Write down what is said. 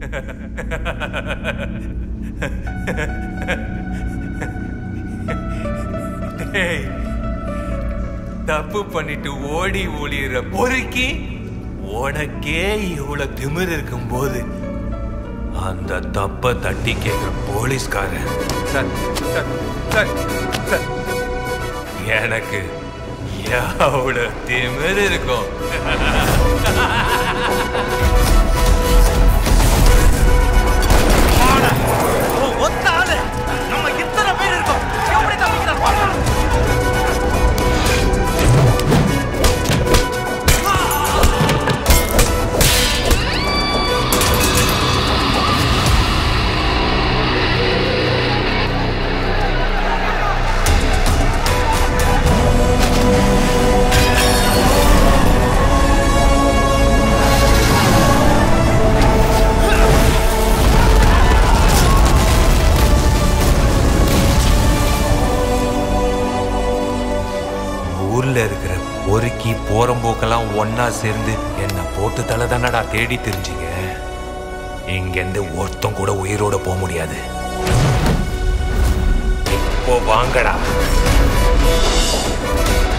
டேய், தப்பு பண்ணிட்டு ஓடி ஒளியிற பொறுக்கி உனக்கே இவ்வளவு திமிர் இருக்கும்போது அந்த தப்ப தட்டி கேட்கிற போலீஸ்காரன் சார் சார் சார் சார் எனக்கு எவ்வளவு திமிர் இருக்கும் ஒத்த ஆளு நம்ம இத்தனை பேர் இருக்கோம் எப்படி தப்பிக்கிறார் பாருங்க ஊர்ல இருக்கிற பொறுக்கி போறம்போக்கெல்லாம் ஒன்னா சேர்ந்து என்ன போட்டு தலை தானடா தேடி தெரிஞ்சுங்க இங்கிருந்து ஒருத்தன் கூட உயிரோட போக முடியாது இப்போ வாங்கடா